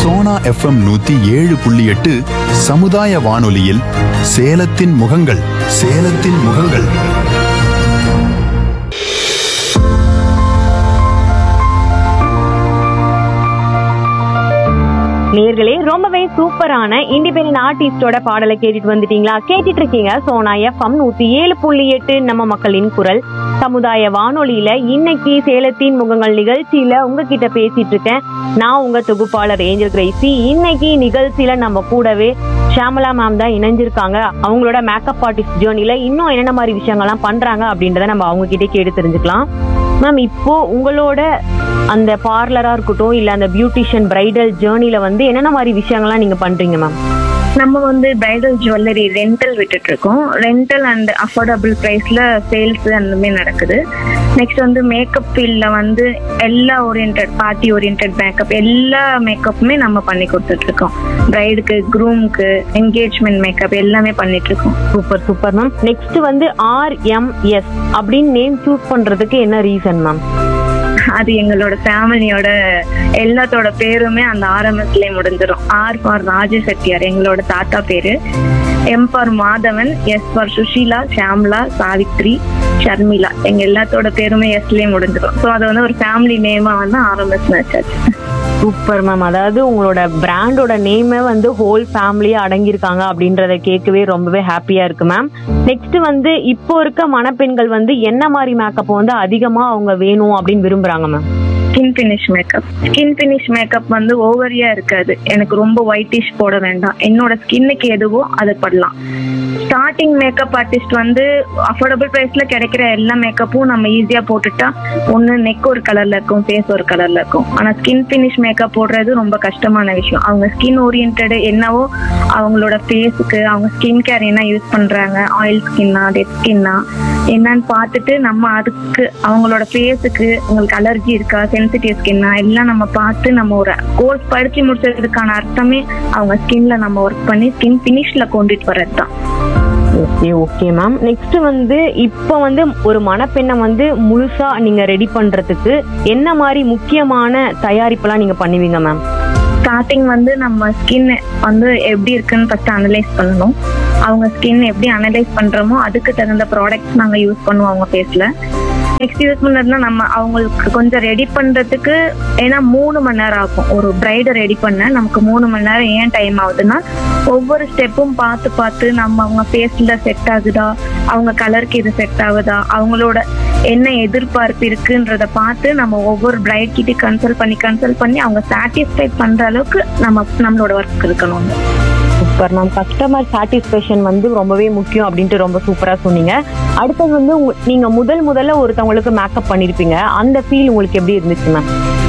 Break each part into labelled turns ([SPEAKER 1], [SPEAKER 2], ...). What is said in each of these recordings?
[SPEAKER 1] Sona FM நூத்தி ஏழு புள்ளி எட்டு சமுதாய வானொலியில் சேலத்தின் முகங்கள் சேலத்தின் முகங்கள்
[SPEAKER 2] நேர்களே ரொம்பவே சூப்பரான இண்டிபெண்டன்ட் ஆர்டிஸ்டோட பாடலை கேட்டுட்டு வந்துட்டீங்களா கேட்டுட்டு இருக்கீங்க சோனா எஃப்எம் நூத்தி ஏழு புள்ளி எட்டு நம்ம மக்களின் குரல் சமுதாய வானொலியில இன்னைக்கு சேலத்தின் முகங்கள் நிகழ்ச்சியில உங்ககிட்ட பேசிட்டு இருக்கேன் நான் உங்க தொகுப்பாளர் ஏஞ்சல் கிரேசி இன்னைக்கு நிகழ்ச்சியில நம்ம கூடவே ஷாமலா மேம் தான் இணைஞ்சிருக்காங்க அவங்களோட மேக்கப் ஆர்டிஸ்ட் ஜேர்னில இன்னும் என்னென்ன மாதிரி விஷயங்கள்லாம் பண்றாங்க அப்படின்றத நம்ம அவங்க கிட்டே கேட்டு தெரிஞ்சுக்கலாம் மேம் இப்போ உங்களோட அந்த பார்லரா இருக்கட்டும் இல்ல அந்த பியூட்டிஷியன் பிரைடல் ஜேர்னில வந்து என்னென்ன மாதிரி விஷயங்கள்லாம் நீங்க பண்றீங்க மேம்
[SPEAKER 3] நம்ம வந்து பிரைடல் ஜுவல்லரி ரெண்டல் விட்டுட்டு இருக்கோம் ரெண்டல் அண்ட் அஃபோர்டபுள் ப்ரைஸ்ல சேல்ஸ் அந்த மாதிரி நடக்குது நெக்ஸ்ட் வந்து மேக்கப் ஃபீல்ட்ல வந்து எல்லா ஓரியன்ட் பார்ட்டி ஓரியன்ட் மேக்கப் எல்லா மேக்கப்புமே நம்ம பண்ணி கொடுத்துட்டு இருக்கோம் பிரைடுக்கு க்ரூம்க்கு என்கேஜ்மெண்ட் மேக்கப் எல்லாமே பண்ணிட்டு இருக்கோம்
[SPEAKER 2] சூப்பர் சூப்பர் மேம் நெக்ஸ்ட் வந்து ஆர்எம்எஸ் அப்படின்னு நேம் சூஸ் பண்றதுக்கு என்ன ரீசன் மேம்
[SPEAKER 3] அது எங்களோட ஃபேமிலியோட எல்லாத்தோட பேருமே அந்த ஆர்எம்எஸ்லயே முடிஞ்சிடும் ஆர் ஃபார் ராஜ செட்டியார் எங்களோட தாத்தா பேரு M for Madhavan S for Sushila Shamla Savitri Sharmila எங்க எல்லாத்தோட பேருமே எஸ்லயே முடிஞ்சிடும் ஸோ அது வந்து ஒரு ஃபேமிலி நேமா வந்து ஆர்எம்எஸ் வச்சாச்சு
[SPEAKER 2] சூப்பர் மேம் அதாவது உங்களோட பிராண்டோட நேமே வந்து ஹோல் ஃபேமிலியா அடங்கியிருக்காங்க அப்படின்றத கேட்கவே ரொம்பவே ஹாப்பியா இருக்கு மேம் நெக்ஸ்ட் வந்து இப்போ இருக்க மணப்பெண்கள் வந்து என்ன மாதிரி மேக்கப் வந்து அதிகமா அவங்க வேணும் அப்படின்னு விரும்புறாங்க ma'am
[SPEAKER 3] skin finish makeup skin finish makeup வந்து ஓவரியா இருக்காது எனக்கு ரொம்ப ஒயிட்டிஷ் போட வேண்டாம் என்னோட ஸ்கின்னுக்கு எதுவோ அது பண்ணலாம் ஸ்டார்டிங் மேக்கப் ஆர்டிஸ்ட் வந்து அஃபோர்டபுள் ப்ரைஸ்ல கிடைக்கிற எல்லா மேக்கப்பும் நம்ம ஈஸியா போட்டுட்டா ஒன்று நெக் ஒரு கலர்ல இருக்கும் ஃபேஸ் ஒரு கலர்ல இருக்கும் ஆனா ஸ்கின் ஃபினிஷ் மேக்கப் போடுறது ரொம்ப கஷ்டமான விஷயம் அவங்க ஸ்கின் ஓரியன்ட் என்னவோ அவங்களோட ஃபேஸுக்கு அவங்க ஸ்கின் கேர் என்ன யூஸ் பண்றாங்க ஆயில் ஸ்கின்னா டெட் ஸ்கின்னா என்னன்னு பார்த்துட்டு நம்ம அதுக்கு அவங்களோட ஃபேஸுக்கு உங்களுக்கு அலர்ஜி இருக்கா சென்சிட்டிவ் ஸ்கின்னா எல்லாம் நம்ம பார்த்து நம்ம ஒரு கோர்ஸ் படிச்சு முடிச்சதுக்கான அர்த்தமே அவங்க ஸ்கின்ல நம்ம ஒர்க் பண்ணி ஸ்கின் ஃபினிஷ்ல கொண்டுட்டு வர்றது தான்
[SPEAKER 2] ஓகே ஓகே மேம் நெக்ஸ்ட் வந்து இப்போ வந்து ஒரு மணப்பெண்ணை வந்து முழுசா நீங்க ரெடி பண்றதுக்கு என்ன மாதிரி முக்கியமான தயாரிப்பெல்லாம் நீங்க பண்ணுவீங்க மேம்
[SPEAKER 3] ஸ்டார்டிங் வந்து நம்ம ஸ்கின் வந்து எப்படி இருக்குன்னு ஃபர்ஸ்ட் அனலைஸ் பண்ணணும் அவங்க ஸ்கின் எப்படி அனலைஸ் பண்றோமோ அதுக்கு தகுந்த ப்ராடக்ட்ஸ் நாங்க யூஸ் பண்ணுவோம் அவங்க ஃபேஸ்ல நெக்ஸ்ட் யூஸ் பண்ணதுன்னா நம்ம அவங்களுக்கு கொஞ்சம் ரெடி பண்றதுக்கு ஏன்னா மூணு மணி நேரம் ஆகும் ஒரு பிரைடை ரெடி பண்ண நமக்கு மூணு மணி நேரம் ஏன் டைம் ஆகுதுன்னா ஒவ்வொரு ஸ்டெப்பும் பார்த்து பார்த்து நம்ம அவங்க ஃபேஸ்ல செட் ஆகுதா அவங்க கலருக்கு இது செட் ஆகுதா அவங்களோட என்ன எதிர்பார்ப்பு இருக்குன்றத பார்த்து நம்ம ஒவ்வொரு பிரைட் கிட்ட கன்சல்ட் பண்ணி கன்சல்ட் பண்ணி அவங்க சாட்டிஸ்ஃபை பண்ற அளவுக்கு நம்ம நம்மளோட ஒர்க் இருக்கணும்
[SPEAKER 2] சூப்பர் மேம் கஸ்டமர் சாட்டிஸ்ஃபேக்ஷன் வந்து ரொம்பவே முக்கியம் அப்படின்ட்டு ரொம்ப சூப்பரா சொன்னீங்க அடுத்தது வந்து உங்க- நீங்க முதல் முதல்ல ஒருத்தவங்களுக்கு மேக்கப் பண்ணிருப்பீங்க அந்த ஃபீல் உங்களுக்கு எப்படி இருந்துச்சு மேம்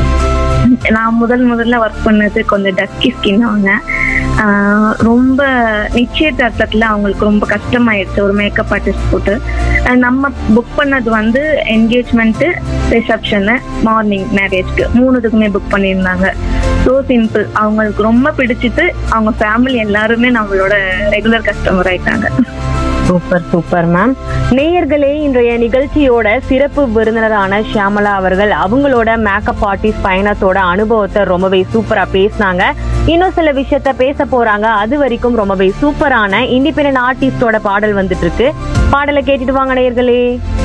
[SPEAKER 3] நான் முதல் முதல்ல ஒர்க் பண்ணது கொஞ்சம் டஸ்கி ஸ்கின் அவங்க ஆஹ் ரொம்ப நிச்சயதார்த்தத்துல அவங்களுக்கு ரொம்ப கஷ்டமாயிடுச்சு ஒரு மேக்கப் ஆர்டிஸ்ட் போட்டு ஆஹ் நம்ம புக் பண்ணது வந்து என்கேஜ்மெண்ட்டு ரிசப்ஷனு மார்னிங் மேரேஜ்க்கு மூணுத்துக்குமே புக் பண்ணியிருந்தாங்க ஸோ சிம்பிள் அவங்களுக்கு ரொம்ப பிடிச்சிட்டு அவங்க ஃபேமிலி எல்லாருமே நம்மளோட ரெகுலர் கஸ்டமர் ஆயிட்டாங்க
[SPEAKER 2] சூப்பர் சூப்பர் மேம் நேயர்களே இன்றைய நிகழ்ச்சியோட சிறப்பு விருந்தினரான ஷியாமலா அவர்கள் அவங்களோட மேக்கப் ஆர்டிஸ்ட் பயணத்தோட அனுபவத்தை ரொம்பவே சூப்பரா பேசினாங்க இன்னும் சில விஷயத்த பேச போறாங்க அது வரைக்கும் ரொம்பவே சூப்பரான இண்டிபெண்டன்ட் ஆர்டிஸ்டோட பாடல் வந்துட்டு இருக்கு பாடலை கேட்டுட்டு வாங்க நேயர்களே